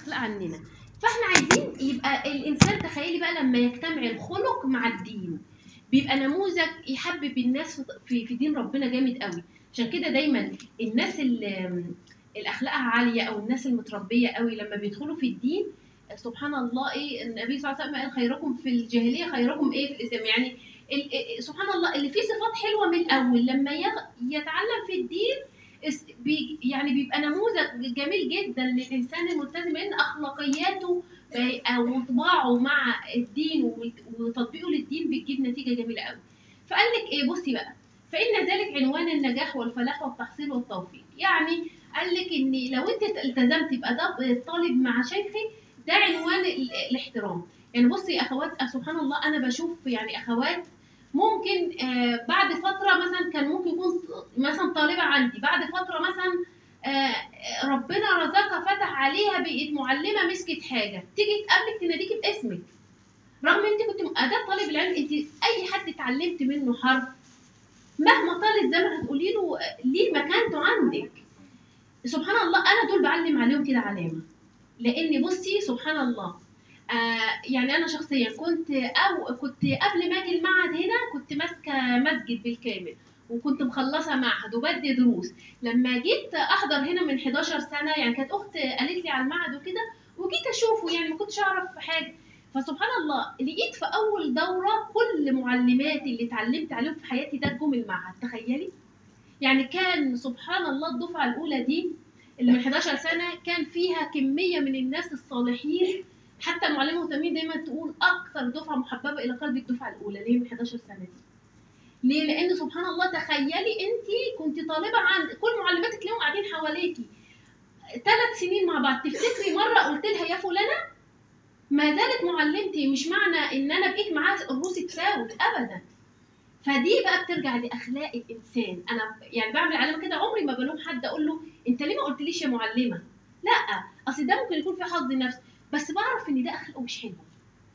اخلاق عننا فاحنا عايزين يبقى الانسان تخيلي بقى لما يجتمع الخلق مع الدين بيبقى نموذج يحبب الناس في في دين ربنا جامد قوي عشان كده دايما الناس اللي الاخلاقها عاليه او الناس المتربيه قوي لما بيدخلوا في الدين سبحان الله ايه النبي صلى الله عليه وسلم قال خيركم في الجاهليه خيركم ايه في الاسلام يعني ال- إيه- سبحان الله اللي فيه صفات حلوه من الاول لما يغ- يتعلم في الدين اس- بي يعني بيبقى نموذج جميل جدا للانسان الملتزم لان اخلاقياته آه، او طباعه مع الدين وت- وتطبيقه للدين بتجيب نتيجه جميله قوي فقال لك ايه بصي بقى فان ذلك عنوان النجاح والفلاح والتحصيل والتوفيق يعني قال لك ان لو انت التزمت باداب الطالب مع شيخي ده عنوان ال- الاحترام يعني بصي اخوات سبحان الله انا بشوف يعني اخوات ممكن آه بعد فتره مثلا كان ممكن يكون مثلا طالبه عندي بعد فتره مثلا آه ربنا رزقها فتح عليها بقت معلمه مسكت حاجه تيجي تقابلك تناديكي باسمك رغم انت كنت اداه طالب العلم انت اي حد اتعلمت منه حرف مهما طال الزمن هتقولي له آه، ليه مكانته عندك سبحان الله انا دول بعلم عليهم كده علامه لان بصي سبحان الله آه يعني انا شخصيا كنت او كنت قبل ما اجي المعهد هنا كنت ماسكه مسجد بالكامل وكنت مخلصه معهد وبدي دروس لما جيت احضر هنا من 11 سنه يعني كانت اخت قالت لي على المعهد وكده وجيت اشوفه يعني ما كنتش اعرف حاجه فسبحان الله لقيت في اول دوره كل معلماتي اللي اتعلمت عليهم في حياتي ده جم المعهد تخيلي يعني كان سبحان الله الدفعه الاولى دي اللي من 11 سنه كان فيها كميه من الناس الصالحين حتى المعلمه تميم دايما تقول اكثر دفعه محببه الى قلب الدفعه الاولى اللي هي من 11 سنه دي ليه؟ لان سبحان الله تخيلي انت كنت طالبه عند كل معلماتك تلاقيهم قاعدين حواليكي ثلاث سنين مع بعض تفتكري مره قلت لها يا فلانه ما زالت معلمتي مش معنى ان انا بقيت معاها الروس تساوي ابدا فدي بقى بترجع لاخلاق الانسان انا يعني بعمل علامه كده عمري ما بلوم حد اقول له انت ليه ما قلتليش يا معلمه لا اصل ده ممكن يكون في حظ نفس بس بعرف ان ده اخلاقه مش حلو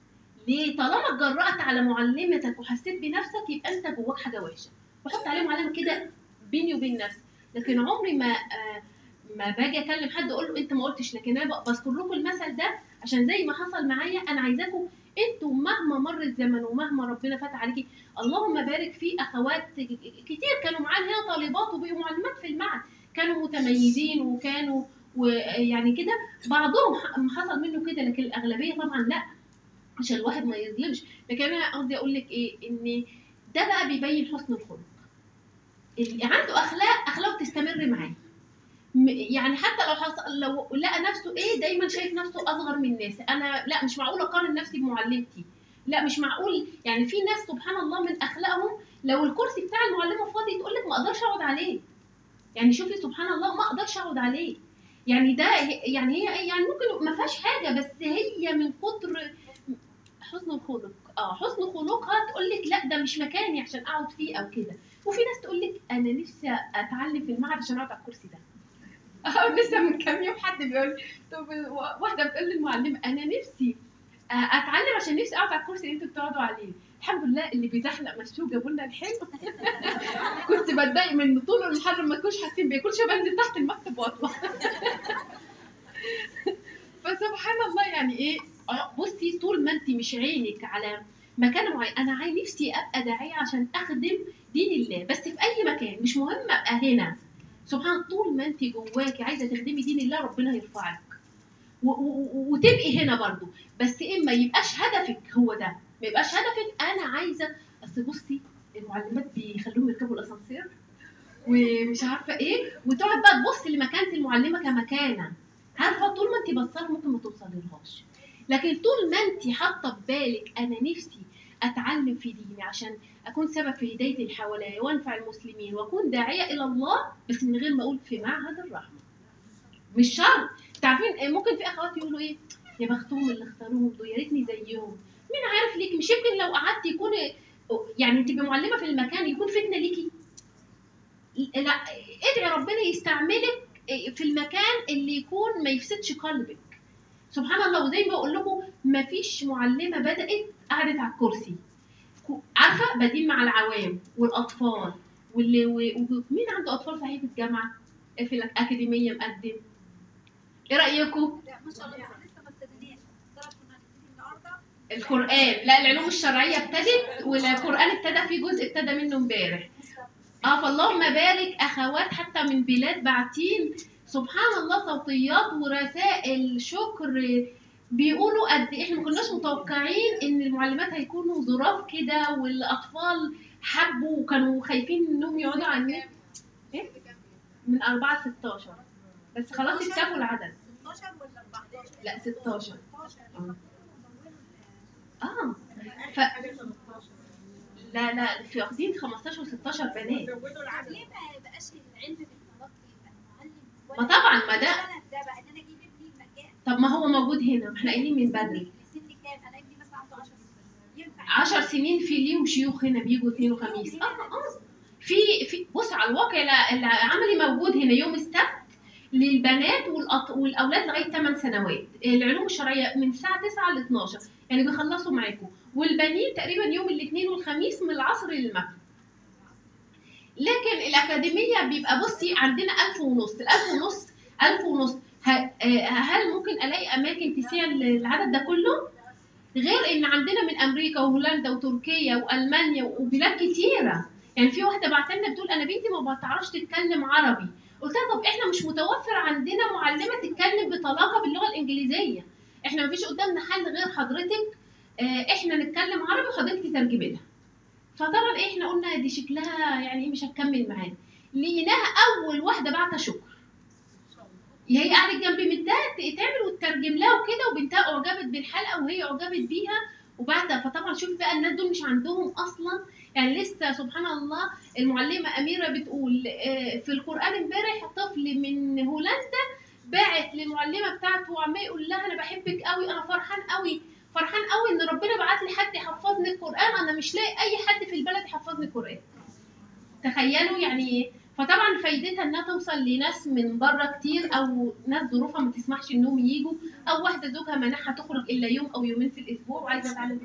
ليه طالما اتجرأت على معلمتك وحسيت بنفسك يبقى انت جواك حاجه وحشه بحط عليهم علامه كده بيني وبين نفسي لكن عمري ما آه ما باجي اكلم حد اقول له انت ما قلتش لكن انا بذكر لكم المثل ده عشان زي ما حصل معايا انا عايزاكم انتوا مهما مر الزمن ومهما ربنا فتح عليكي اللهم بارك في اخوات كتير كانوا معانا هنا طالبات وبقوا معلمات في المعهد كانوا متميزين وكانوا ويعني كده بعضهم ح- حصل منه كده لكن الاغلبيه طبعا لا عشان الواحد ما يظلمش لكن انا قصدي اقول لك ايه ان ده بقى بيبين حسن الخلق اللي عنده اخلاق اخلاقه تستمر معاه م- يعني حتى لو حصل لو لقى نفسه ايه دايما شايف نفسه اصغر من الناس انا لا مش معقول اقارن نفسي بمعلمتي لا مش معقول يعني في ناس سبحان الله من اخلاقهم لو الكرسي بتاع المعلمه فاضي تقول لك ما اقدرش اقعد عليه يعني شوفي سبحان الله ما اقدرش اقعد عليه يعني ده يعني هي يعني ممكن ما فيهاش حاجه بس هي من كتر حسن الخلق اه حسن خلقها تقول لك لا ده مش مكاني عشان اقعد فيه او كده وفي ناس تقول لك انا نفسي اتعلم في المعهد عشان اقعد على الكرسي ده اه لسه من كام يوم حد بيقول طب واحده بتقول للمعلمه انا نفسي آه، اتعلم عشان نفسي اقعد على الكرسي اللي انتوا بتقعدوا عليه الحمد لله اللي بيزحلق مشوه جابوا لنا الحلو كنت بتضايق منه طول المحاضره ما تكونش حاسين بيه كل شويه بنزل تحت المكتب واطلع فسبحان الله يعني ايه آه، بصي طول ما انت مش عينك على مكان معين انا عايز نفسي ابقى داعيه عشان اخدم دين الله بس في اي مكان مش مهم ابقى هنا سبحان طول ما انت جواكي عايزه تخدمي دين الله ربنا هيرفعك و- و- و- وتبقي هنا برضو بس ايه ما يبقاش هدفك هو ده ما يبقاش هدفك انا عايزه اصل بصي المعلمات بيخلوهم يركبوا الاسانسير ومش عارفه ايه وتقعد بقى تبص لمكانه المعلمه كمكانه عارفه طول ما انت بصاله ممكن ما توصليلهاش لكن طول ما انت حاطه في بالك انا نفسي اتعلم في ديني عشان اكون سبب في هدايه اللي حواليا وانفع المسلمين واكون داعيه الى الله بس من غير ما اقول في معهد الرحمه مش شرط تعرفين إيه، ممكن في اخوات يقولوا ايه يا بختهم اللي اختاروهم دول يا ريتني زيهم مين عارف ليك مش يمكن لو قعدت يكون يعني تبقي معلمه في المكان يكون فتنه ليكي لا ادعي ربنا يستعملك في المكان اللي يكون ما يفسدش قلبك سبحان الله وزي ما بقول لكم ما فيش معلمه بدات قعدت على الكرسي عارفه بادئين مع العوام والاطفال واللي ومين عنده اطفال صحيح في الجامعه في الاكاديميه مقدم ايه رايكم ما شاء الله لسه ما ابتديناش ترى كنا هنبتدي النهارده القرآن لا العلوم الشرعية ابتدت والقرآن ابتدى في جزء ابتدى منه امبارح اه فاللهم بارك اخوات حتى من بلاد بعتين سبحان الله صوتيات ورسائل شكر بيقولوا قد ايه احنا ما كناش متوقعين ان المعلمات هيكونوا ظراف كده والاطفال حبوا وكانوا خايفين انهم يقعدوا على النت ايه من 4 ل 16 بس خلاص اكتفوا العدد 16 ولا 14 لا 16 16 اه اه ف... لا لا في واخدين 15 و16 بنات طب ليه ما بقاش العلم بالتلقي يبقى المعلم ما طبعا ما ده السنة ده بقى ان انا اجيب ابني المجان طب ما هو موجود هنا ما احنا قايلين من بدري لسن كام انا ابني مثلا عنده 10 سنين ينفع 10 سنين في ليهم شيوخ هنا بيجوا اثنين وخميس اه اه في في بص على الواقع لا- العملي موجود هنا يوم السبت للبنات والأط... والاولاد لغايه 8 سنوات العلوم الشرعيه من الساعه 9 ل 12 يعني بيخلصوا معاكم والبنين تقريبا يوم الاثنين والخميس من العصر للمغرب لكن الأكاديمية بيبقى بصي عندنا ألف ونص الألف ونص ألف ونص ه- آه، هل ممكن ألاقي أماكن تسيع العدد ده كله؟ غير إن عندنا من أمريكا وهولندا وتركيا وألمانيا وبلاد كتيرة يعني في واحدة بعتلنا بتقول أنا بنتي ما بتعرفش تتكلم عربي قلت لها طب إحنا مش متوفر عندنا معلمة تتكلم بطلاقة باللغة الإنجليزية إحنا مفيش قدامنا حل غير حضرتك آه، إحنا نتكلم عربي وحضرتك تترجمي لها فطبعا إيه إحنا قلنا دي شكلها يعني إيه مش هتكمل معانا لقيناها أول واحدة بعت شكر هي قعدت جنب بنتها تعمل وتترجم لها وكده وبنتها اعجبت بالحلقه وهي اعجبت بيها وبعدها فطبعا شوف بقى الناس دول مش عندهم اصلا يعني لسه سبحان الله المعلمه اميره بتقول آه، في القران امبارح طفل من هولندا باعت للمعلمه بتاعته وعمال يقول لها انا بحبك قوي انا فرحان قوي فرحان قوي ان ربنا بعت لي حد يحفظني القران انا مش لاقي اي حد في البلد يحفظني القران تخيلوا يعني ايه فطبعا فايدتها انها توصل لناس من بره كتير او ناس ظروفها ما تسمحش انهم يجوا او واحده زوجها منعها تخرج الا يوم او يومين في الاسبوع وعايزه تعلم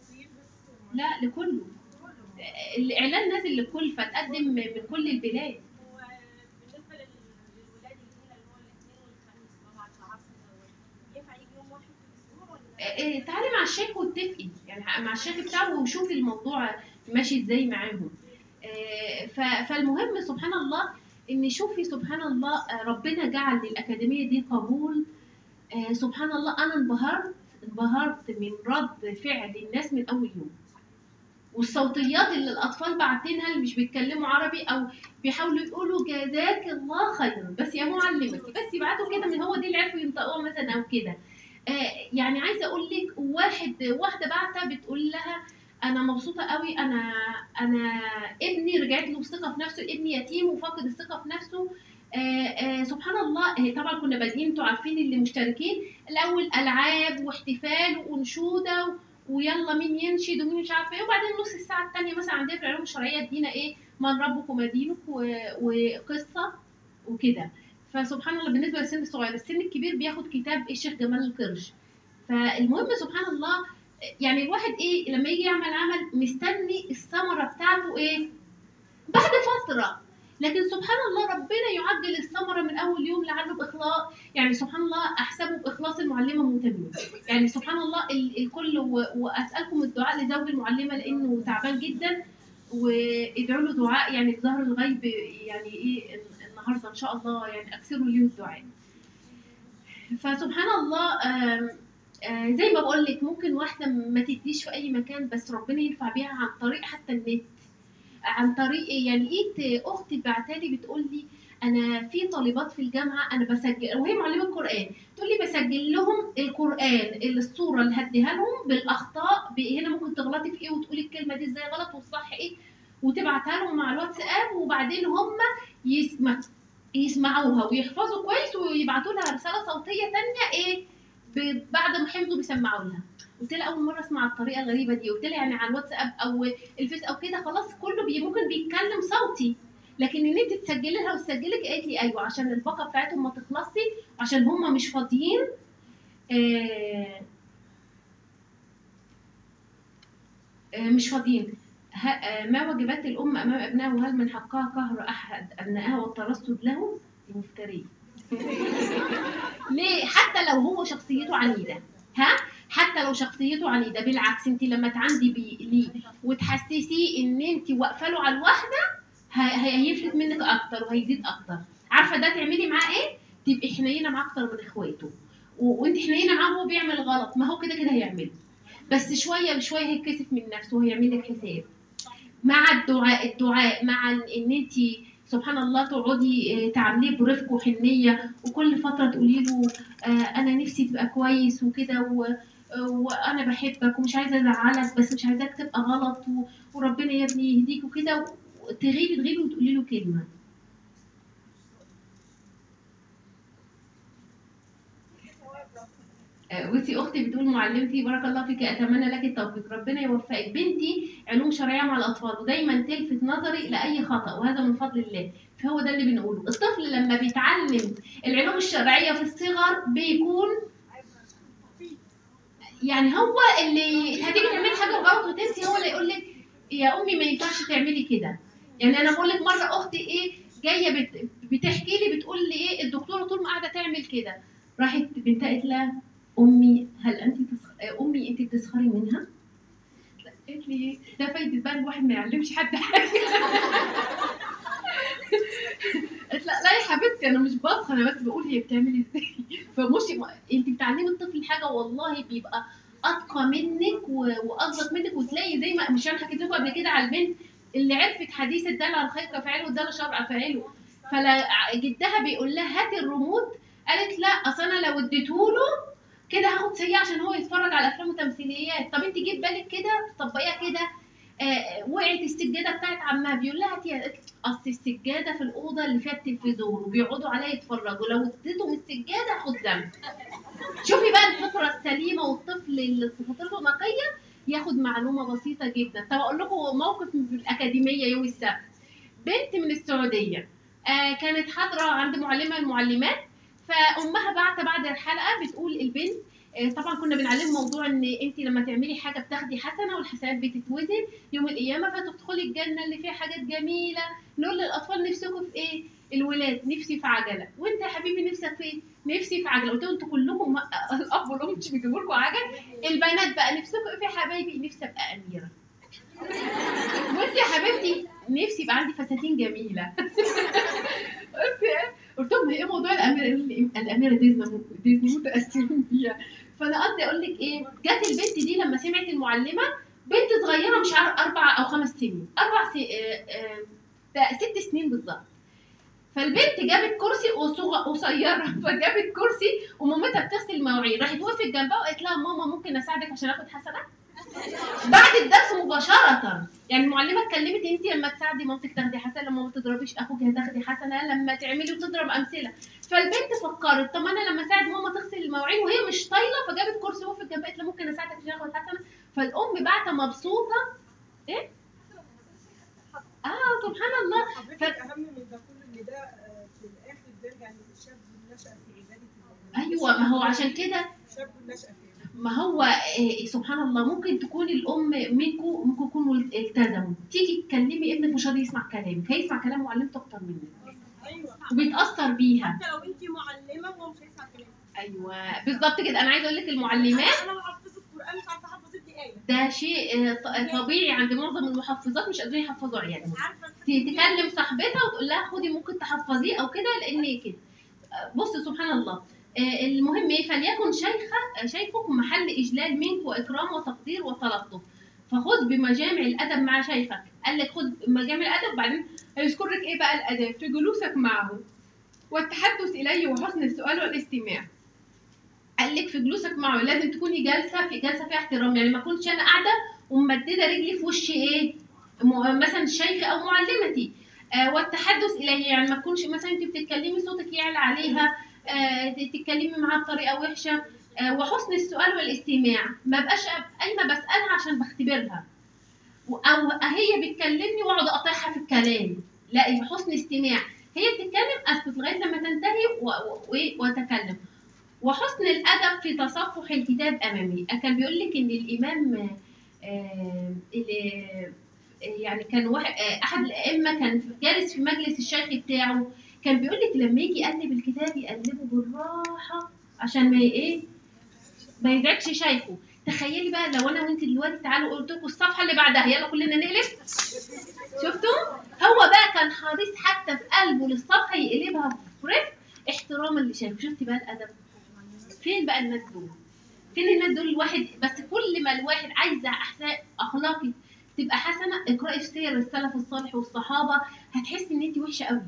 لا لكله الاعلان نازل للكل فتقدم من كل البلاد وبالنسبه لل- للولاد اللي هنا اللي هو الاثنين والخميس اللي هو بعد العصر دوت ينفع يجي يوم واحد في الاسبوع ولا إيه، تعالي مع الشيخ واتفقي يعني مع الشيخ بتاعه وشوفي الموضوع ماشي ازاي معاهم إيه، ف- فالمهم سبحان الله ان شوفي سبحان الله آه، ربنا جعل للاكاديميه دي قبول آه، سبحان الله انا انبهرت انبهرت من رد فعل الناس من اول يوم والصوتيات اللي الاطفال باعتينها اللي مش بيتكلموا عربي او بيحاولوا يقولوا جزاك الله خيرا بس يا معلمتي بس يبعتوا كده من هو دي اللي عرفوا ينطقوها مثلا او كده آه، يعني عايزه اقول لك واحد واحده بعتها بتقول لها انا مبسوطه قوي انا انا ابني رجعت له الثقه في نفسه ابني يتيم وفاقد الثقه في نفسه آه آه سبحان الله آه، طبعا كنا بادئين انتوا عارفين اللي مشتركين الاول العاب واحتفال وانشوده و- ويلا مين ينشد ومين مش عارفه ايه وبعدين نص الساعه الثانيه مثلا عندنا في العلوم الشرعيه ادينا ايه من ربك ومدينك و- وقصه وكده فسبحان الله بالنسبه للسن الصغير السن الكبير بياخد كتاب الشيخ جمال القرش فالمهم سبحان الله يعني الواحد ايه لما يجي يعمل عمل مستني الثمره بتاعته ايه بعد فتره لكن سبحان الله ربنا يعجل الثمره من اول يوم لعله باخلاص يعني سبحان الله احسبه باخلاص المعلمه متممه يعني سبحان الله ال- الكل و- واسالكم الدعاء لزوج المعلمه لانه تعبان جدا وادعوا له دعاء يعني بظهر الغيب يعني ايه النهارده ان شاء الله يعني اكثروا لي الدعاء فسبحان الله آم، آه، زي ما بقول لك ممكن واحده ما تديش في اي مكان بس ربنا ينفع بيها عن طريق حتى النت عن طريق إيه؟ يعني لقيت اختي بعتالي بتقول لي انا في طالبات في الجامعه انا بسجل وهي معلمه قران تقول لي بسجل لهم القران الصوره اللي هديها لهم بالاخطاء ب- هنا ممكن تغلطي في ايه وتقولي الكلمه دي ازاي غلط والصح ايه وتبعتها لهم مع الواتساب وبعدين هم يسمع يسمعوها ويحفظوا كويس ويبعتوا لها رساله صوتيه تانية ايه ب- بعد ما حفظوا بيسمعوا لها قلت لها اول مره اسمع الطريقه الغريبه دي قلت لها يعني على الواتساب او الفيس او كده خلاص كله بي ممكن بيتكلم صوتي لكن ان انت تسجلي لها وتسجلك قالت لي ايوه عشان الباقه بتاعتهم ما تخلصي وعشان هم مش فاضيين آه آه مش فاضيين ه- آه، ما واجبات الام امام ابنائها وهل من حقها قهر احد ابنائها والترصد لهم دي مفتريه ليه حتى لو هو شخصيته عنيده ها حتى لو شخصيته عنيده بالعكس انت لما تعندي بيه ليه وتحسسيه ان انت واقفه له على الواحده هي- هي- هيفلت منك اكتر وهيزيد اكتر عارفه ده تعملي معاه ايه تبقي حنينه معاه اكتر من اخواته و- وانت حنينه معاه وهو بيعمل غلط ما هو كده كده هيعمل بس شويه بشويه هيتكسف من نفسه وهيعمل لك حساب مع الدعاء الدعاء مع ان انت سبحان الله تقعدي آه، تعامليه برفق وحنيه وكل فتره تقولي له آه، انا نفسي تبقى كويس وكده و- آه، وانا بحبك ومش عايزه ازعلك بس مش عايزاك تبقى غلط و- وربنا يا ابني يهديك وكده تغيبي تغيبي وتقولي له كلمه آه، بصي اختي بتقول معلمتي بارك الله فيك اتمنى لك التوفيق ربنا يوفقك بنتي علوم شرعيه مع الاطفال ودايما تلفت نظري لاي خطا وهذا من فضل الله فهو ده اللي بنقوله الطفل لما بيتعلم العلوم الشرعيه في الصغر بيكون يعني هو اللي هتيجي تعملي حاجه غلط وتنسي هو اللي يقول لك يا امي ما ينفعش تعملي كده يعني انا بقول لك مره اختي ايه جايه بت... بتحكي لي بتقول لي ايه الدكتوره طول ما قاعده تعمل كده راحت بنتها قالت لها امي هل انت تسخ... امي انت بتسخري منها قالت لي ده فايده بقى الواحد ما يعلمش حد حاجه قالت لا لا يا حبيبتي انا مش بسخر انا بس بقول هي بتعمل ازاي فمش انت بتعلمي الطفل حاجه والله بيبقى اتقى منك و- واضبط منك وتلاقي زي ما مش انا حكيت لكم قبل كده على البنت اللي عرفت حديث الدال على الخير كفاعله والدال على الشر فاعله فلا جدها بيقول لها هاتي الريموت قالت لا اصل انا لو اديتهوله كده هاخد سيئة عشان هو يتفرج على افلام وتمثيليات طب انت جيب بالك كده طبقيها كده آه وقعت السجاده بتاعت عمها بيقول لها هاتي قالت له، اصل السجاده في الاوضه اللي فيها التلفزيون وبيقعدوا عليها يتفرجوا لو اديتهم السجاده هاخد ذنب شوفي بقى الفطره السليمه والطفل اللي فطرته نقيه ياخد معلومه بسيطه جدا طب اقول لكم موقف من الاكاديميه يوم السبت بنت من السعوديه آه كانت حاضره عند معلمه من المعلمات فامها بعت بعد الحلقه بتقول البنت آه، طبعا كنا بنعلم موضوع ان انت لما تعملي حاجه بتاخدي حسنه والحسنات بتتوزن يوم القيامه فتدخلي الجنه اللي فيها حاجات جميله نقول للاطفال نفسكم في ايه الولاد نفسي في عجله وانت يا حبيبي نفسك في ايه نفسي في عجله قلت لهم انتوا كلكم الاب والام مش بيجيبوا لكم عجل البنات بقى نفسكم ايه في يا حبايبي نفسي ابقى اميره وانت يا حبيبتي نفسي يبقى عندي فساتين جميله قلت ايه قلت لهم ايه موضوع الاميره قالوا لي إيه؟ الاميره ديزني ديزني متاثرين بيها فانا قصدي اقول لك ايه جت البنت دي لما سمعت المعلمه بنت صغيره مش عارف اربع او خمس سنين اربع سي... آه، آه، ده ست سنين بالظبط فالبنت جابت كرسي وصغ- قصيره فجابت كرسي ومامتها بتغسل المواعين راحت وقفت جنبها وقالت لها ماما ممكن اساعدك عشان اخد حسنه بعد الدرس مباشرة يعني المعلمة اتكلمت انت لما تساعدي مامتك تاخدي حسنة لما ما تضربيش اخوك هتاخدي حسنة لما تعملي وتضرب امثلة فالبنت فكرت طب انا لما اساعد ماما تغسل المواعين وهي مش طايلة فجابت كرسي وقفت جنبها قالت لها ممكن اساعدك عشان اخد حسنة فالام بعتها مبسوطة ايه؟ اه سبحان الله حضرتك اهم من ده كله ان ده آه، في الاخر بيرجع للشاب النشأ في عباده الله ايوه ما هو عشان كده الشاب النشأ في عباده ما هو إيه سبحان الله ممكن تكون الام منكم ممكن يكون مل- التزموا تيجي تكلمي ابنك مش راضي يسمع كلامك هيسمع كلام معلمته اكتر منك ايوه وبيتاثر بيها حتى لو انت معلمه وهو مش هيسمع كلامك ايوه بالظبط كده انا عايزه اقول لك المعلمات انا بحفظ القران مش عارفه احفظ ابني ايه ده شيء آه، ط- طبيعي عند معظم المحفظات مش قادرين يحفظوا عيالهم عارفه ت- تكلم صاحبتها وتقول لها خدي ممكن تحفظيه او كده لان كده آه، بص سبحان الله آه، المهم ايه فليكن شيخه شيخك محل اجلال منك واكرام وتقدير وتلطف فخذ بمجامع الادب مع شيخك قال لك خذ مجامع الادب وبعدين هيذكر لك ايه بقى الاداب في جلوسك معه والتحدث اليه وحسن السؤال والاستماع قال لك في جلوسك معه لازم تكوني جالسه في جلسه فيها احترام يعني ما اكونش انا قاعده وممدده رجلي في وش ايه م- مثلا الشيخ او معلمتي آه والتحدث اليه يعني ما تكونش مثلا انت بتتكلمي صوتك يعلى عليها آه تتكلمي معاها بطريقه وحشه آه وحسن السؤال والاستماع ما بقاش أب- قايمه بسالها عشان بختبرها و- او هي بتكلمني واقعد اقاطعها في الكلام لا يبقى حسن استماع هي بتتكلم اسكت لغايه لما تنتهي و- و- وإيه؟ واتكلم وحسن الادب في تصفح الكتاب امامي كان بيقول لك ان الامام آه، اللي يعني كان واحد آه، احد الائمه كان جالس في مجلس الشيخ بتاعه كان بيقول لك لما يجي يقلب الكتاب يقلبه بالراحه عشان ما ي- ايه ما يزعجش شايفه تخيلي بقى لو انا وانت دلوقتي تعالوا قلت لكم الصفحه اللي بعدها يلا كلنا نقلب شفتوا هو بقى كان حريص حتى في قلبه للصفحه يقلبها برفق احتراما لشايفه شفتي بقى الادب فين بقى الناس دول فين الناس دول الواحد بس كل ما الواحد عايزه احسن اخلاقي تبقى حسنه اقراي في سير السلف الصالح والصحابه هتحسي ان انت وحشه قوي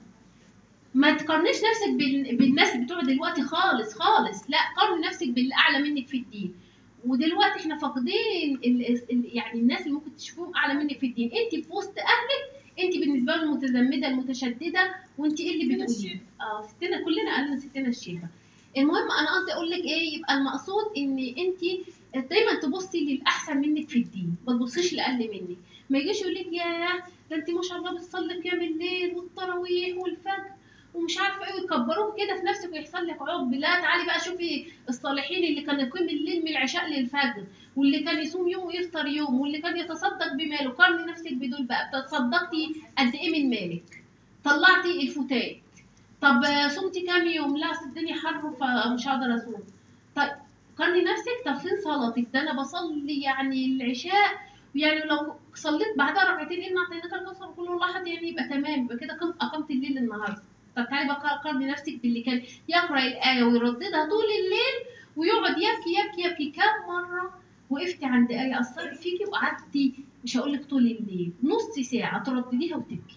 ما تقارنيش نفسك بال- بالناس بتوع دلوقتي خالص خالص لا قارني نفسك باللي اعلى منك في الدين ودلوقتي احنا فاقدين ال- ال- يعني الناس اللي ممكن تشوفوهم اعلى منك في الدين انت في وسط اهلك انت بالنسبه لهم المتزمده المتشدده وانت ايه اللي بتقوليه اه ستنا كلنا قالنا ستنا الشيخه المهم انا قصدي اقول لك ايه يبقى المقصود ان انت دايما تبصي للاحسن منك في الدين ما تبصيش لاقل منك ما يجيش يقول لك ياه ده انت ما شاء الله بتصلي قيام الليل والتراويح والفجر ومش عارفه ايه ويكبروك كده في نفسك ويحصل لك عقب لا تعالي بقى شوفي الصالحين اللي كانوا يقيم الليل من العشاء للفجر واللي كان يصوم يوم ويفطر يوم واللي كان يتصدق بماله قارني نفسك بدول بقى بتصدقتي قد ايه من مالك طلعتي الفتات طب آه، صمتي كام يوم لا أصل الدنيا حر فمش هقدر اصوم طيب قارني نفسك طب فين صلاتك ده انا بصلي يعني العشاء يعني لو صليت بعدها ركعتين ان اعطيناك الكوثر كل واحد يعني يبقى تمام يبقى كده قمت اقمت الليل النهارده طب تعالي بقى قارني نفسك باللي كان يقرا الايه ويرددها طول الليل ويقعد يبكي يبكي يبكي كم مره وقفتي عند ايه اثرت فيكي وقعدتي مش هقول لك طول الليل نص ساعه تردديها وتبكي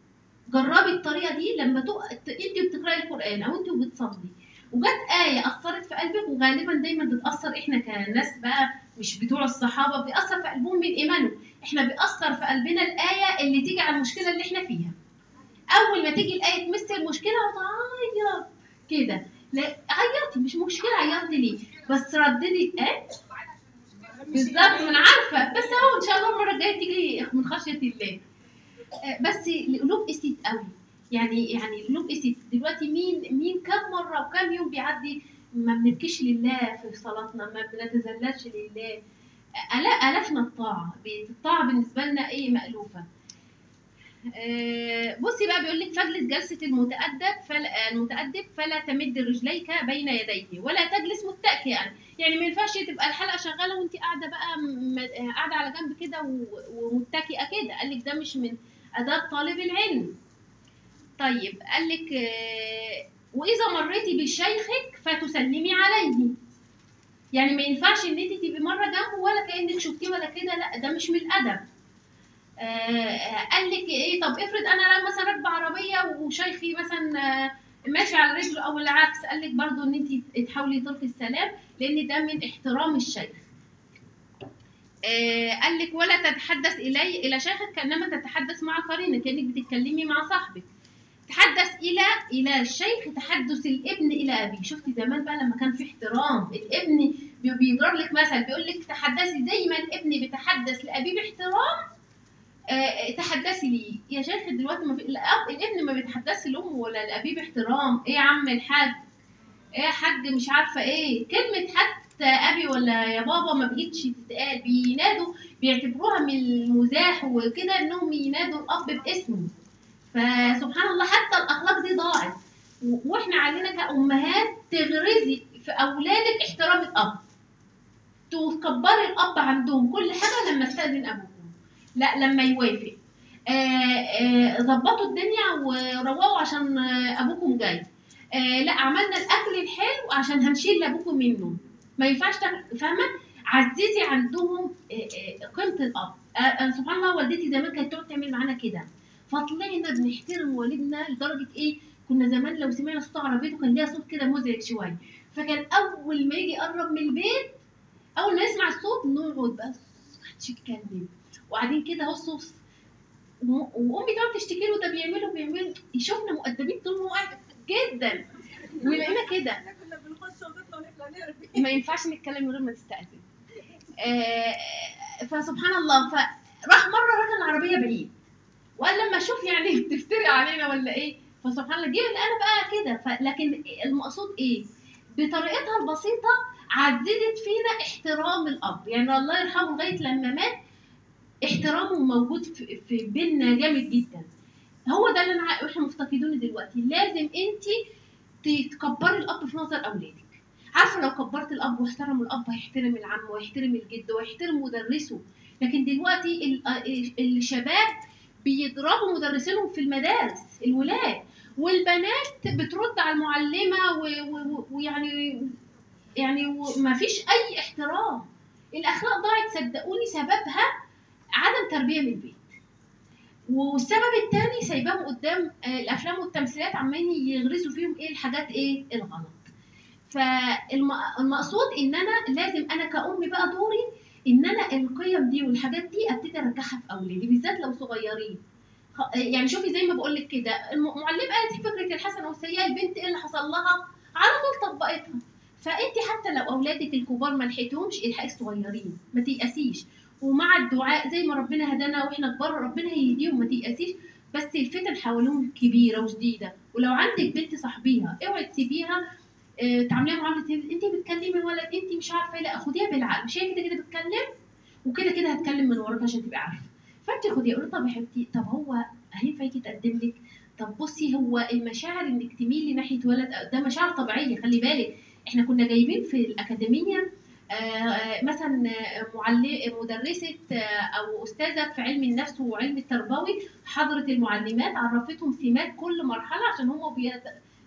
جربي الطريقه دي لما تق... انت بتقراي القران او انت وبتصلي وجت آية أثرت في قلبك وغالبا دايما بتأثر إحنا كناس بقى مش بتوع الصحابة بيأثر في قلبهم من إيمانهم إحنا بيأثر في قلبنا الآية اللي تيجي على المشكلة اللي إحنا فيها أول ما تيجي الآية تمس المشكلة وتعيط كده لا عيطي مش مشكلة عيطتي ليه بس رددي إيه بالظبط ما أنا عارفة بس هو إن شاء الله المرة الجاية تيجي من خشية الله آه، بس القلوب قست قوي يعني يعني القلوب قست دلوقتي مين مين كم مره وكم يوم بيعدي ما بنبكيش لله في صلاتنا ما بنتذللش لله ألا ألفنا الطاعة الطاعة بالنسبة لنا إيه مألوفة آه، بصي بقى بيقول لك فاجلس جلسة المتأدب فلا المتأدب فلا تمد رجليك بين يديه ولا تجلس متكئا يعني ما ينفعش تبقى الحلقة شغالة وانت قاعدة بقى م- آه، قاعدة على جنب كده و- ومتكئة كده قال لك ده مش من آداب طالب العلم طيب قال لك آه، وإذا مريتي بشيخك فتسلمي عليه يعني ما ينفعش ان انت تبقي مره جنبه ولا كانك شفتيه ولا كده لا ده مش من الادب آه، قال لك ايه طب افرض انا لا- مثلا راكبه عربيه وشيخي مثلا آه، ماشي على رجله او العكس قال لك برضو ان انت تحاولي تلقي السلام لان ده من احترام الشيخ آه، قال لك ولا تتحدث الي الى شيخك كانما تتحدث مع قرينك كانك بتتكلمي مع صاحبك تحدث الى الى الشيخ تحدث الابن الى ابيه شفتي زمان بقى لما كان في احترام الابن بي- بيضرب لك مثل بيقول لك تحدثي زي ما الابن بيتحدث لابيه باحترام آه، تحدثي ليه يا شيخ دلوقتي ما في الاب الابن ما بيتحدثش لامه ولا لابيه باحترام ايه يا عم الحاج ايه يا حاج مش عارفه ايه كلمه حتى ابي ولا يا بابا ما بقتش تتقال بينادوا بيعتبروها من المزاح وكده انهم ينادوا الاب باسمه فسبحان الله حتى الاخلاق دي ضاعت و- واحنا علينا كامهات تغرزي في اولادك احترام الاب تكبري الاب عندهم كل حاجه لما استاذن ابوكم لا لما يوافق آه، آه، ظبطوا الدنيا وروقوا عشان آه، ابوكم جاي آه، لا عملنا الاكل الحلو عشان هنشيل لابوكم منه ما ينفعش تاكل- فاهمه عززي عندهم آه، آه، قيمه الاب آه، آه، سبحان الله والدتي زمان كانت تقعد تعمل معانا كده فطلعنا بنحترم والدنا لدرجه ايه كنا زمان لو سمعنا صوت عربيته كان ليها صوت كده مزعج شويه فكان اول ما يجي يقرب من البيت اول ما نسمع الصوت نقعد بس محدش يتكلم وقاعدين كده اهو الصوت و- وامي تقعد تشتكي له ده بيعملوا بيعملوا يشوفنا مؤدبين طول ما هو قاعد جدا ولقينا كده احنا كنا بنخش اوضتنا ونطلع نربي ما ينفعش نتكلم من غير ما تستأذن آه، فسبحان الله فراح مره ركن العربيه بعيد وقال لما اشوف يعني بتفتري علينا ولا ايه فسبحان الله جه انا بقى كده ف- لكن المقصود ايه بطريقتها البسيطه عززت فينا احترام الاب يعني الله يرحمه لغايه لما مات احترامه موجود في, في بيننا جامد جدا هو ده اللي انا ع- احنا مفتقدينه دلوقتي لازم انت تكبري الاب في نظر اولادك عارفه لو كبرت الاب واحترم الاب هيحترم العم ويحترم الجد ويحترم مدرسه لكن دلوقتي ال- آه، الشباب بيضربوا مدرسينهم في المدارس الولاد والبنات بترد على المعلمه و- و- و- ويعني يعني ما فيش اي احترام الاخلاق ضاعت صدقوني سببها عدم تربيه من البيت والسبب الثاني سايباهم قدام آه، الافلام والتمثيلات عمالين يغرسوا فيهم ايه الحاجات ايه الغلط فالمقصود ان انا لازم انا كأم بقى دوري ان انا القيم دي والحاجات دي ابتدي ارجعها في اولادي بالذات لو صغيرين خ- يعني شوفي زي ما بقول لك كده المعلم قالت فكره الحسنه والسيئه البنت ايه اللي حصل لها على طول طبقتها فانت حتى لو اولادك الكبار ما لحقتهمش الحقي الصغيرين ما تيأسيش ومع الدعاء زي ما ربنا هدانا واحنا كبار ربنا هيهديهم ما تيأسيش بس الفتن حواليهم كبيره وشديده ولو عندك بنت صاحبيها اوعي تسيبيها آه، تعامليها معامله انت بتكلمي ولد انت مش عارفه إيه. لا خديها بالعقل مش هي كده كده بتكلم وكده كده هتكلم من وراك عشان تبقى عارفه فانت خديها قولي طب يا حبيبتي طب هو هينفع يجي يتقدم لك طب بصي هو المشاعر انك تميلي ناحيه ولد ده مشاعر طبيعيه خلي بالك احنا كنا جايبين في الاكاديميه آه، آه، مثلا آه، معلم مدرسه آه، او استاذه في علم النفس وعلم التربوي حضرت المعلمات عرفتهم سمات كل مرحله عشان هم بيت...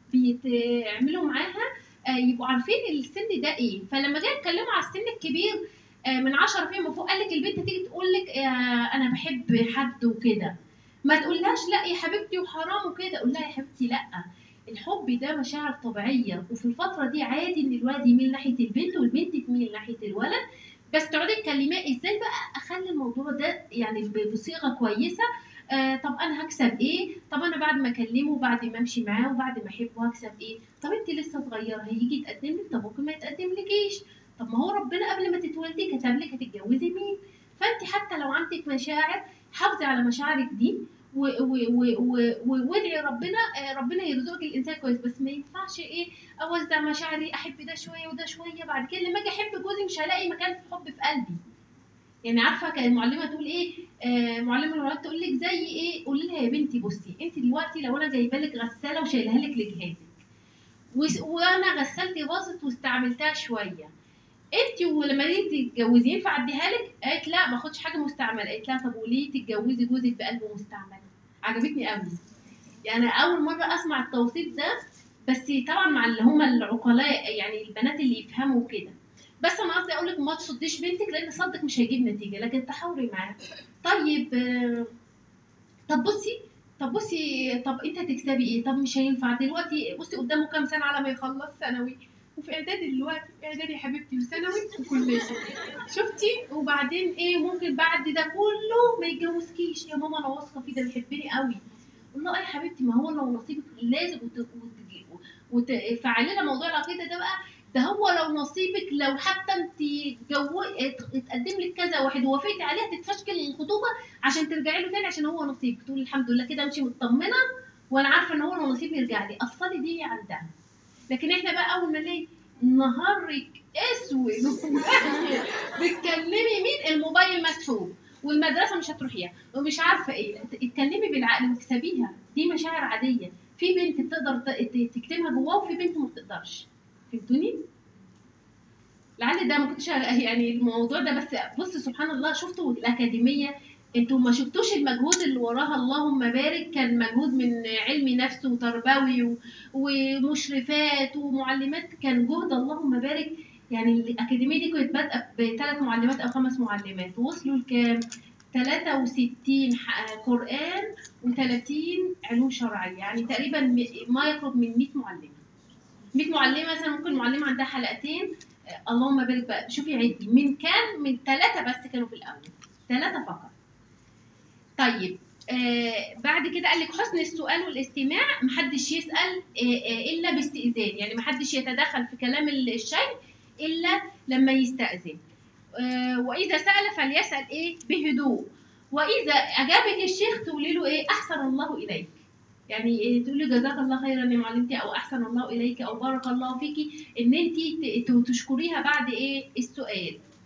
بيتعملوا معاها آه، يبقوا عارفين السن ده ايه فلما جاي يتكلموا على السن الكبير آه، من 10 فيما فوق قال لك البنت تيجي تقول لك آه، انا بحب حد وكده ما تقولهاش لا يا حبيبتي وحرام وكده قول لها يا حبيبتي لا الحب ده مشاعر طبيعيه وفي الفتره دي عادي ان الولد يميل ناحيه البنت والبنت تميل ناحيه الولد بس تقعدي تكلميه ازاي بقى اخلي الموضوع ده يعني ب- بصيغه كويسه آه طب انا هكسب ايه طب انا بعد ما اكلمه وبعد ما امشي معاه وبعد ما احبه هكسب ايه طب انت لسه صغيره هيجي يتقدم لك طب ممكن ما يتقدم لكيش طب ما هو ربنا قبل ما تتولدي كتب لك هتتجوزي مين فانت حتى لو عندك مشاعر حافظي على مشاعرك دي و- و- و- و- و- وادعي ربنا آه، ربنا يرزقك الانسان كويس بس ما ينفعش ايه اوزع مشاعري احب ده شويه وده شويه بعد كده لما اجي احب جوزي مش هلاقي مكان في الحب في قلبي يعني عارفه كان المعلمه تقول ايه آه معلمه الولاد تقول لك زي ايه قولي لها يا بنتي بصي انت دلوقتي لو انا جايبه لك غساله وشايلها لك لجهازك وس- وانا غسلتي باظت واستعملتها شويه انت ولما تيجي تتجوزي ينفع اديها لك قالت لا ما اخدش حاجه مستعمله قالت لها طب وليه تتجوزي جوزك بقلبه مستعمل عجبتني قوي يعني اول مره اسمع التوصيف ده بس طبعا مع اللي هم العقلاء يعني البنات اللي يفهموا كده بس انا قصدي اقول لك ما تصديش بنتك لان صدك مش هيجيب نتيجه لكن تحاوري معاها طيب آه، طب بصي طب بصي طب انت هتكسبي ايه طب مش هينفع دلوقتي بصي قدامه كام سنه على ما يخلص ثانوي وفي اعدادي دلوقتي في اعدادي يا حبيبتي وثانوي وكليه شفتي وبعدين ايه ممكن بعد ده كله ما يتجوزكيش يا ماما انا واثقه فيه ده بيحبني قوي قول له اي حبيبتي ما هو لو نصيبك لازم وت- وت- وتفعلي لنا موضوع العقيده ده بقى ده هو لو نصيبك لو حتى انت جو ات- اتقدم لك كذا واحد ووافقتي عليه هتتفشكل الخطوبه عشان ترجعي له تاني عشان هو نصيبك تقولي الحمد لله كده امشي مطمنه وانا عارفه ان هو لو نصيب يرجع لي اصلي دي عندها لكن احنا بقى اول ما نلاقي نهارك اسود ومقفل، بتكلمي مين الموبايل مسحوب والمدرسه مش هتروحيها ومش عارفه ايه اتكلمي بالعقل واكسبيها دي مشاعر عاديه في بنت بتقدر ت- ت- تكتمها جواها وفي بنت ما بتقدرش فهمتوني لعل ده ما كنتش يعني الموضوع ده بس بص سبحان الله شفتوا الاكاديميه انتوا ما شفتوش المجهود اللي وراها اللهم بارك كان مجهود من علم نفس وتربوي و- ومشرفات ومعلمات كان جهد اللهم بارك يعني الاكاديميه دي كانت بادئه بثلاث معلمات او خمس معلمات وصلوا لكام 63 ح- قران و30 علوم شرعيه يعني تقريبا م- ما يقرب من 100 معلمه 100 معلمه مثلا ممكن معلمه عندها حلقتين آه، اللهم بارك بقى شوفي عدي من كام من ثلاثه بس كانوا في الاول ثلاثه فقط طيب آه بعد كده قال لك حسن السؤال والاستماع محدش يسال آه آه الا باستئذان يعني محدش يتدخل في كلام الشيء الا لما يستاذن آه واذا سال فليسال ايه بهدوء واذا اجابك الشيخ تقولي له ايه احسن الله اليك يعني إيه تقولي جزاك الله خيرا يا معلمتي او احسن الله اليك او بارك الله فيكي ان انت تشكريها بعد ايه السؤال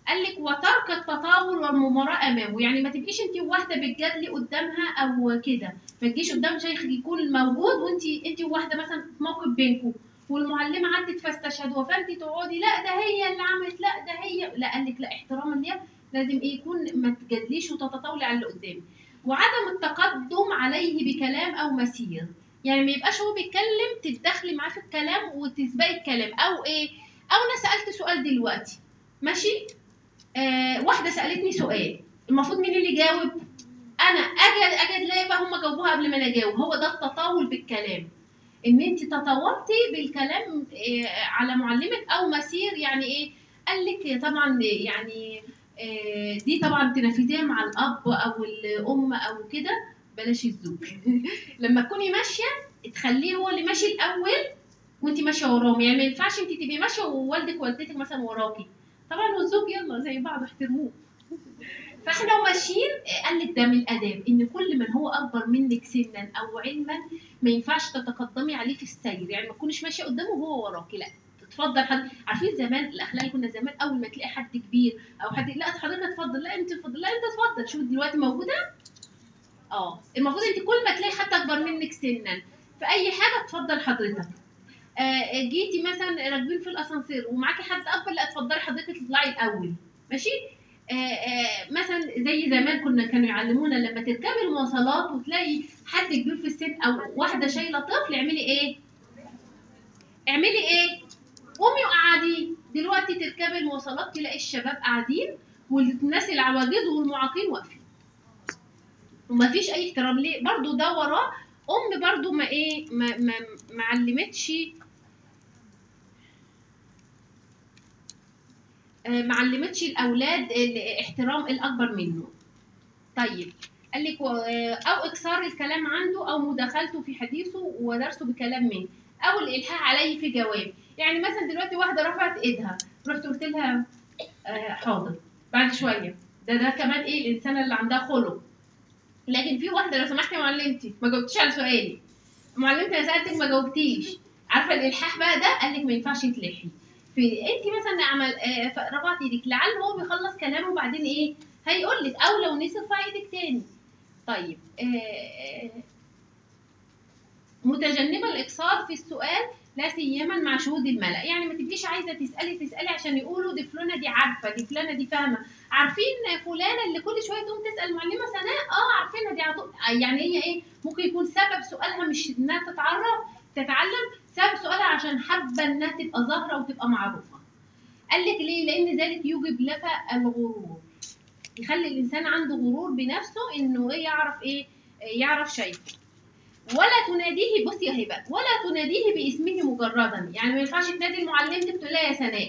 قال لك وترك التطاول والمماراة امامه يعني ما تبقيش انت واحده بتجادلي قدامها او كده ما تجيش قدام شيخ يكون موجود وانت انت وواحده مثلا في موقف بينكم والمعلمه عدت فاستشهدوها فانت تقعدي لا ده هي اللي عملت لا ده هي لا قال لك لا احتراما ليها لازم ايه يكون ما تجادليش وتتطاولي على اللي قدامك وعدم التقدم عليه بكلام او مسير يعني ما يبقاش هو بيتكلم تتدخلي معاه في الكلام وتسبقي الكلام او ايه او انا سالت سؤال دلوقتي ماشي آه واحده سالتني سؤال المفروض مين اللي يجاوب انا اجي اجي الاقي بقى هم جاوبوها قبل ما انا اجاوب هو ده التطاول بالكلام ان انت تطاولتي بالكلام آه على معلمك او مسير يعني ايه قال لك طبعا يعني آه دي طبعا تنفذيها مع الاب او الام او كده بلاش الزوج لما تكوني ماشيه تخليه هو اللي ماشي الاول وانت ماشيه وراهم يعني ما ينفعش انت تبقي ماشيه ووالدك ووالدتك مثلا وراكي طبعا والزوج يلا زي بعض احترموه فاحنا وماشيين قال لك ده من الاداب ان كل من هو اكبر منك سنا او علما ما ينفعش تتقدمي عليه في السير يعني ما تكونيش ماشيه قدامه وهو وراكي لا اتفضل حد عارفين زمان الاخلاق اللي كنا زمان اول ما تلاقي حد كبير او حد لا حضرتك اتفضل لا انت اتفضل لا انت اتفضل شوف دلوقتي موجوده اه المفروض انت كل ما تلاقي حد اكبر منك سنا في اي حاجه اتفضل حضرتك آه جيتي مثلا راكبين في الاسانسير ومعاكي حد اكبر لا اتفضلي حضرتك تطلعي الاول ماشي آه آه مثلا زي زمان كنا كانوا يعلمونا لما تركبي المواصلات وتلاقي حد كبير في السن او واحده شايله طفل اعملي ايه اعملي ايه قومي وقعدي دلوقتي تركبي المواصلات تلاقي الشباب قاعدين والناس العواجيز والمعاقين واقفين ومفيش اي احترام ليه برضو ده وراه ام برضو ما ايه ما ما ما علمتش آه، ما علمتش الاولاد ال- احترام الاكبر منه طيب قال لك و- او اكثار الكلام عنده او مداخلته في حديثه ودرسه بكلام منه او الالحاح عليه في جواب يعني مثلا دلوقتي واحده رفعت ايدها رحت قلت لها آه، حاضر بعد شويه ده ده كمان ايه الانسانه اللي عندها خلق لكن في واحده لو سمحتي يا معلمتي ما جاوبتيش على سؤالي معلمتي انا سالتك ما جاوبتيش عارفه الالحاح بقى ده قال لك ما ينفعش تلحي في انت مثلا عمل آه، ف- رفعت ايدك لعل هو بيخلص كلامه وبعدين ايه هيقول لك او لو نسي ارفعي ايدك تاني طيب آه، آه، متجنبه الاكثار في السؤال لا سيما مع شهود الملأ يعني ما تبقيش عايزه تسالي تسالي عشان يقولوا دي فلانه دي عارفه دي فلانه دي فاهمه عارفين فلانه اللي كل شويه تقوم تسال معلمه سناء اه عارفينها دي عطو... يعني هي ايه ممكن يكون سبب سؤالها مش انها تتعرف تتعلم سبب سؤالها عشان حابه انها تبقى ظاهره وتبقى معروفه قال لك ليه لان ذلك يوجب لك الغرور يخلي الانسان عنده غرور بنفسه انه ايه يعرف ايه يعرف شيء ولا تناديه بصي يا هبه ولا تناديه باسمه مجردا يعني ما ينفعش تنادي المعلمتك تقول لها يا سناء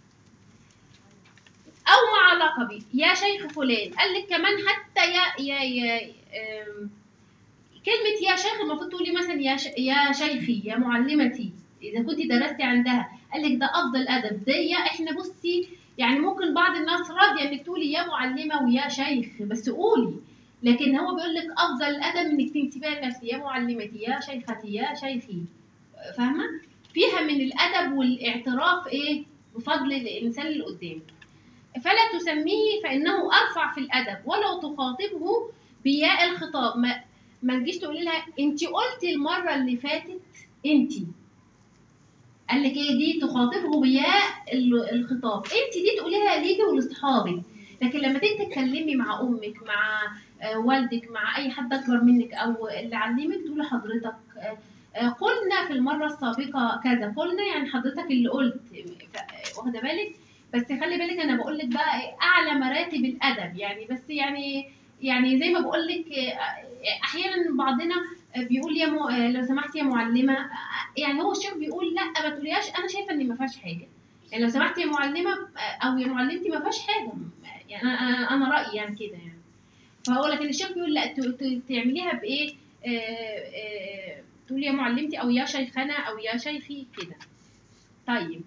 او مع لقبي يا شيخ فلان قال لك كمان حتى يا يا يا آم، كلمة يا شيخ المفروض تقولي مثلا يا ش... يا شيخي يا معلمتي إذا كنت درستي عندها قال لك ده أفضل أدب دي إحنا بصي يعني ممكن بعض الناس راضية إنك تقولي يا معلمة ويا شيخ بس قولي لكن هو بيقول لك أفضل الأدب إنك تنسبيها لنفسي يا معلمتي يا شيختي يا شيخي فاهمة؟ فيها من الأدب والاعتراف إيه بفضل الإنسان اللي قدامك فلا تسميه فإنه أرفع في الأدب ولو تخاطبه بياء الخطاب ما ما تجيش تقولي لها انت قلتي المره اللي فاتت انت قال لك ايه دي تخاطبه بياء ال- الخطاب انت دي تقوليها ليكي ولاصحابك لكن لما تيجي تتكلمي مع امك مع آه، والدك مع اي حد اكبر منك او اللي علمك تقولي حضرتك آه، آه، قلنا في المره السابقه كذا قلنا يعني حضرتك اللي قلت ف- واخده بالك بس خلي بالك انا بقول لك بقى إيه، اعلى مراتب الادب يعني بس يعني يعني زي ما بقول لك احيانا بعضنا بيقول يا مو... لو سمحتي يا معلمه يعني هو الشيخ بيقول لا ما تقوليهاش انا شايفه ان ما فيهاش حاجه يعني لو سمحتي يا معلمه او يا معلمتي ما فيهاش حاجه يعني انا انا أنا رايي يعني كده يعني فهو لكن الشيخ بيقول لا ت- ت- تعمليها بايه آه، آه، تقولي يا معلمتي او يا شيخنا او يا شيخي كده طيب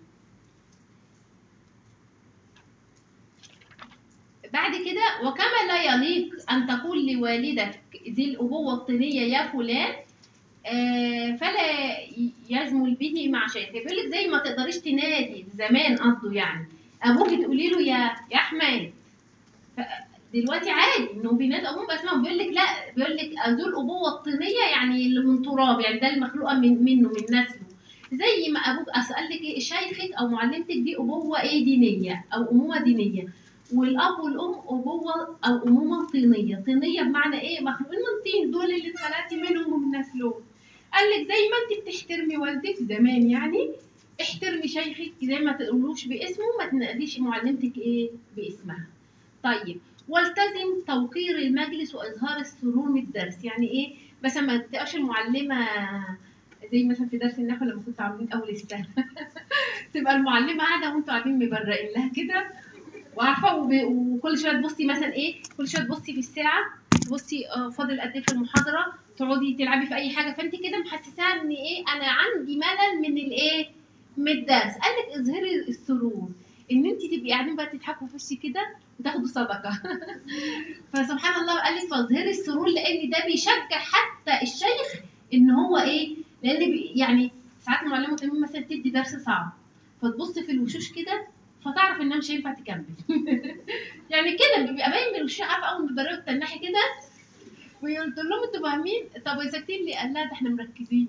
بعد كده وكما لا يليق أن تقول لوالدك ذي الأبوة الطينية يا فلان آه، فلا ي- يزمل به مع شيخه بيقول لك زي ما تقدريش تنادي زمان قصده يعني ابوك تقولي له يا يا احمد ف- دلوقتي عادي انه بينادوا ابوهم باسمائهم بيقول لك لا بيقول لك ذو الابوه الطينيه يعني اللي من تراب يعني ده المخلوقه من منه من نسله زي ما ابوك اسال لك ايه شيخك او معلمتك دي ابوه ايه دينيه او امومه دينيه والاب والام ابوه او امومه طينيه طينيه بمعنى ايه مخلوقين من طين دول اللي اتخلقتي منهم ومن نسلهم قال لك زي ما انت بتحترمي والدك زمان يعني احترمي شيخك زي ما تقولوش باسمه ما تناديش معلمتك ايه باسمها طيب والتزم توقير المجلس واظهار السرور من الدرس يعني ايه مثلا ما تبقاش المعلمه زي مثلا في درس النحو لما كنتوا عاملين اول السنه تبقى المعلمه قاعده وانتوا قاعدين مبرقين لها كده وعارفه وب- وكل شويه تبصي مثلا ايه كل شويه تبصي في الساعه تبصي آه، فاضل قد ايه في المحاضره تقعدي تلعبي في اي حاجه فانت كده محسساها ان ايه انا عندي ملل من الايه من الدرس قال لك اظهري السرور ان انت تبقي قاعدين بقى تضحكوا في وشي كده وتاخدوا صدقه فسبحان الله قال لك فاظهري السرور لان ده بيشجع حتى الشيخ ان هو ايه لان بي يعني ساعات المعلمه تقول مثلا تدي درس صعب فتبص في الوشوش كده فتعرف انها مش هينفع تكمل يعني كده بيبقى باين من الوشوش عارفه اول ما بتدربوا التناحي كده وقلت لهم انتوا فاهمين طب ساكتين لي قال لا ده احنا مركزين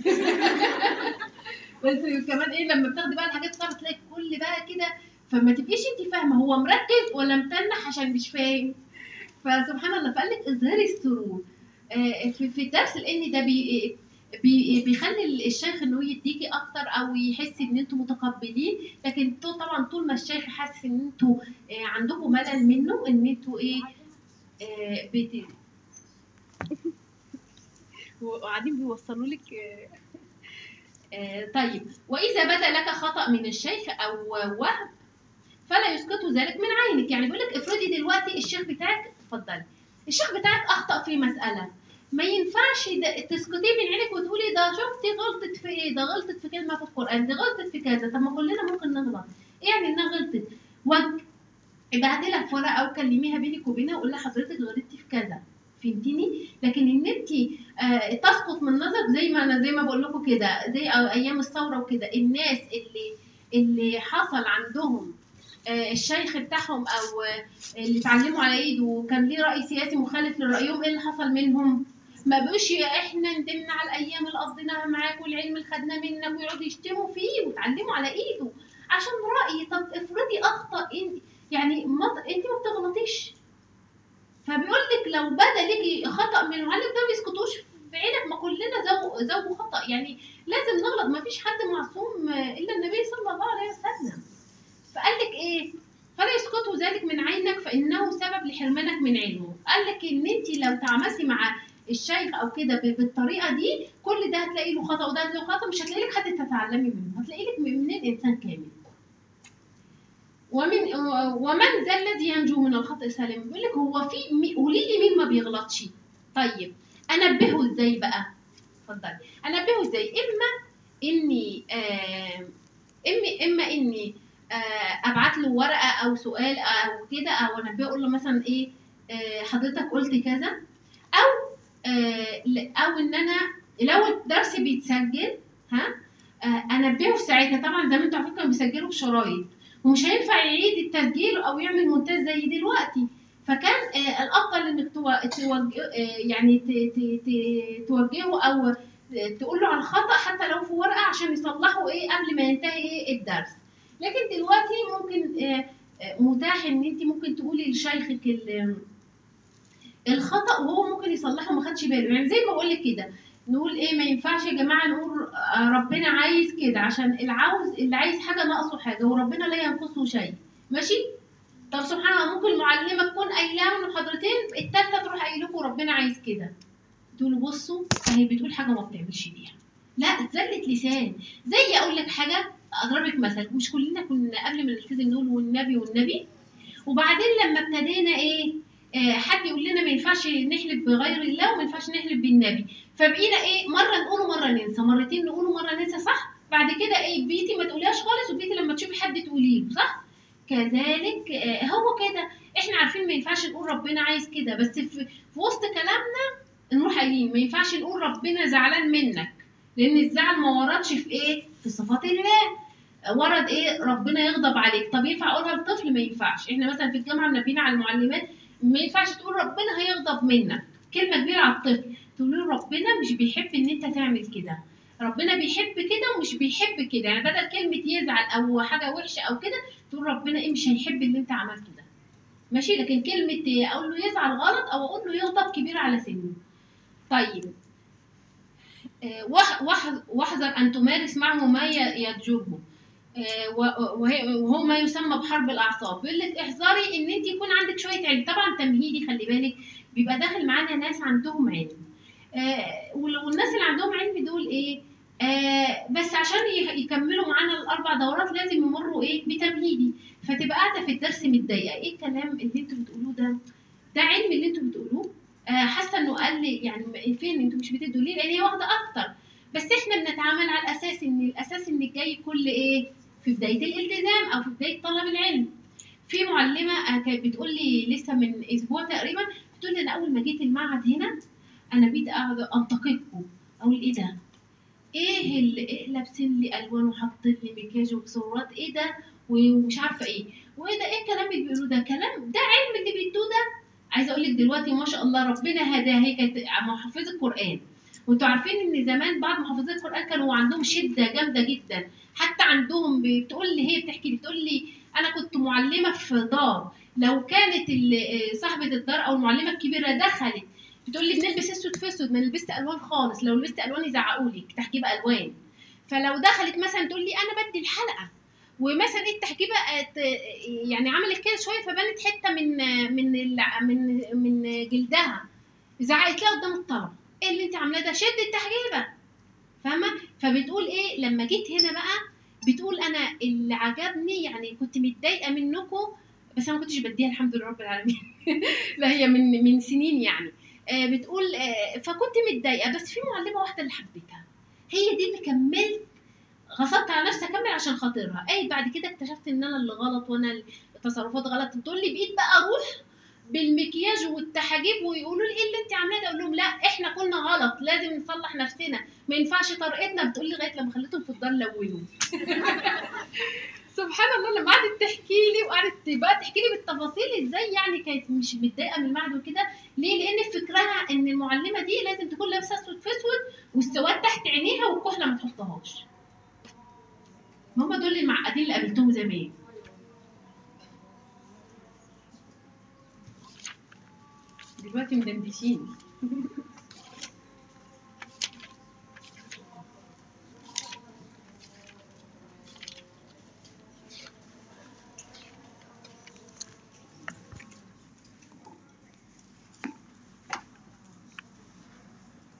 بس كمان ايه لما بتاخدي بقى الحاجات صعبه تلاقي كل بقى كده فما تبقيش انت فاهمه هو مركز ولا متنح عشان مش فاهم فسبحان الله فقال لك اظهري السرور آه، في في الدرس لان ده بي بي بيخلي الشيخ انه يديكي اكتر او يحس ان انتوا متقبلين لكن تو- طبعا طول ما الشيخ حاسس ان انتوا آه، عندكم ملل منه ان انتوا ايه آه، بت... وقاعدين بيوصلوا لك آه، آه، طيب واذا بدا لك خطا من الشيخ او وهم فلا يسقط ذلك من عينك يعني بيقول لك افرضي دلوقتي الشيخ بتاعك اتفضلي الشيخ بتاعك اخطا في مساله ما ينفعش ده- تسقطيه من عينك وتقولي ده شفتي غلطت في ايه ده غلطت في كلمه في القران دي غلطت في كذا طب ما كلنا ممكن نغلط ايه يعني انها غلطت وجه ابعتي لها في ورقه او كلميها بينك وبينها وقول لها حضرتك غلطتي في كذا فهمتيني لكن ان انت آه تسقط من نظرك زي ما انا زي ما بقول لكم كده زي أو ايام الثوره وكده الناس اللي اللي حصل عندهم آه الشيخ بتاعهم او آه اللي اتعلموا على ايده وكان ليه راي سياسي مخالف لرايهم ايه اللي حصل منهم ما بقوش يا احنا ندمنا على الايام اللي قضيناها معاك والعلم اللي خدناه منك ويقعدوا يشتموا فيه ويتعلموا على ايده عشان راي طب افرضي اخطا انت يعني ما انت ما بتغلطيش فبيقول لك لو بدا ليكي خطا من المعلم ده ما يسكتوش في عينك ما كلنا ذو ذو خطا يعني لازم نغلط ما فيش حد معصوم الا النبي صلى الله عليه وسلم فقال لك ايه فلا يسقطه ذلك من عينك فانه سبب لحرمانك من علمه قال لك ان انت لو تعاملتي مع الشيخ او كده ب- بالطريقه دي كل ده هتلاقي له خطا وده له خطا مش هتلاقي لك حد تتعلمي منه هتلاقي لك منين انسان كامل ومن ومن ذا الذي ينجو من الخطأ سالم بيقول لك هو في مي- قولي لي مين ما بيغلطش طيب انبهه ازاي بقى اتفضلي انبهه ازاي اما اني آه اما اما اني آه ابعت له ورقه او سؤال او كده او انبهه اقول له مثلا ايه آه حضرتك قلت كذا او آه ل- او ان انا لو الدرس بيتسجل ها آه انبهه في ساعتها طبعا زي ما انتوا عارفين كانوا بيسجلوا بشرايط ومش هينفع يعيد التسجيل او يعمل مونتاج زي دلوقتي فكان آه الافضل انك تو- توج... آه يعني ت... ت... ت... توجهه او تقول له على الخطا حتى لو في ورقه عشان يصلحوا ايه قبل ما ينتهي ايه الدرس لكن دلوقتي ممكن آه، آه، متاح ان انت ممكن تقولي لشيخك ال- الخطا وهو ممكن يصلحه ما خدش باله يعني زي ما بقول لك كده نقول ايه ما ينفعش يا جماعه نقول آه، ربنا عايز كده عشان العاوز اللي عايز حاجه ناقصه حاجه وربنا لا ينقصه شيء ماشي طب سبحان الله ممكن المعلمه تكون قايله من محاضرتين الثالثه تروح قايله لكم ربنا عايز كده تقولوا بصوا اهي بتقول حاجه ما بتعملش بيها لا زلة لسان زي اقول لك حاجه اضربك مثل مش كلنا كنا قبل ما نلتزم نقول والنبي والنبي وبعدين لما ابتدينا ايه آه حد يقول لنا ما ينفعش نحلف بغير الله وما ينفعش نحلف بالنبي فبقينا ايه مره نقوله مره ننسى مرتين نقوله مره ننسى صح بعد كده ايه بقيتي ما تقوليهاش خالص وبقيتي لما تشوفي حد تقوليه صح كذلك آه هو كده احنا عارفين ما ينفعش نقول ربنا عايز كده بس في, في وسط كلامنا نروح قايلين ما ينفعش نقول ربنا زعلان منك لان الزعل ما وردش في ايه في صفات الله ورد ايه ربنا يغضب عليك طب ينفع اقولها لطفل ما ينفعش احنا مثلا في الجامعه منبهين على المعلمات ما ينفعش تقول ربنا هيغضب منك كلمه كبيره على الطفل تقول له ربنا مش بيحب ان انت تعمل كده ربنا بيحب كده ومش بيحب كده يعني بدل كلمه يزعل او حاجه وحشه او كده تقول ربنا ايه مش هيحب اللي انت عملته ده ماشي لكن كلمه إيه اقول له يزعل غلط او اقول له يغضب كبير على سنه طيب آه، وح- وح- واحذر ان تمارس معه ما ي- يضجره آه، و- وهي- وهو ما يسمى بحرب الاعصاب بيقول لك احذري ان انت يكون عندك شويه علم طبعا تمهيدي خلي بالك بيبقى داخل معانا ناس عندهم علم آه، وال- والناس اللي عندهم علم دول ايه آه بس عشان ي- يكملوا معانا الاربع دورات لازم يمروا ايه بتمهيدي فتبقى قاعده في الدرس متضايقه ايه الكلام اللي انتوا بتقولوه ده ده علم اللي انتوا بتقولوه آه حاسه انه قال لي يعني م- فين انتوا مش بتدوا ليه لان هي واخده اكتر بس احنا بنتعامل على الاساس ان الاساس ان الجاي كل ايه في بدايه الالتزام او في بدايه طلب العلم في معلمه آه، كانت بتقول لي لسه من اسبوع تقريبا بتقول لي انا اول ما جيت المعهد هنا انا بقيت قاعده انتقدكم اقول ايه ده ايه اللي إيه لابسين لي الوان وحاطين لي مكياج وصورات ايه ده ومش عارفه ايه وايه ده ايه الكلام اللي بيقولوه ده كلام ده علم اللي بيدوه ده عايزه اقول لك دلوقتي ما شاء الله ربنا هداها هي كانت محافظه قران وانتوا عارفين ان زمان بعض محافظات القران كانوا عندهم شده جامده جدا حتى عندهم بتقول لي هي بتحكي لي بتقول لي انا كنت معلمه في دار لو كانت ال- صاحبه الدار او المعلمه الكبيره دخلت بتقول لي بنلبس اسود في اسود ما لبست الوان خالص لو لبست الوان يزعقوا لك تحجيب الوان فلو دخلت مثلا تقول لي انا بدي الحلقه ومثلا ايه التحجيبه آه، يعني عملت كده شويه فبانت حته من من الع- من من جلدها زعقت لها قدام الطلبه ايه اللي انت عاملاه ده شد التحجيبه فاهمه فبتقول ايه لما جيت هنا بقى بتقول انا اللي عجبني يعني كنت متضايقه منكم بس انا ما كنتش بديها الحمد لله رب العالمين لا هي من من سنين يعني آه، بتقول آه، فكنت متضايقه بس في معلمه واحده اللي حبيتها هي دي اللي كملت غصبت على نفسي اكمل عشان خاطرها اي بعد كده اكتشفت ان انا اللي غلط وانا التصرفات غلط بتقول لي بقيت بقى اروح بالمكياج والتحاجيب ويقولوا لي ايه اللي انت عاملاه ده اقول لهم لا احنا كنا غلط لازم نصلح نفسنا ما ينفعش طريقتنا بتقول لي لغايه لما خليتهم في الدار لونوا سبحان الله لما قعدت تحكي لي وقعدت بقى تحكي لي بالتفاصيل ازاي يعني كانت مش متضايقه من المعهد وكده ليه لان فكرها ان المعلمه دي لازم تكون لابسه اسود في اسود والسواد تحت عينيها والكحله ما تحطهاش هم دول المعقدين اللي قابلتهم زمان دلوقتي مدندشين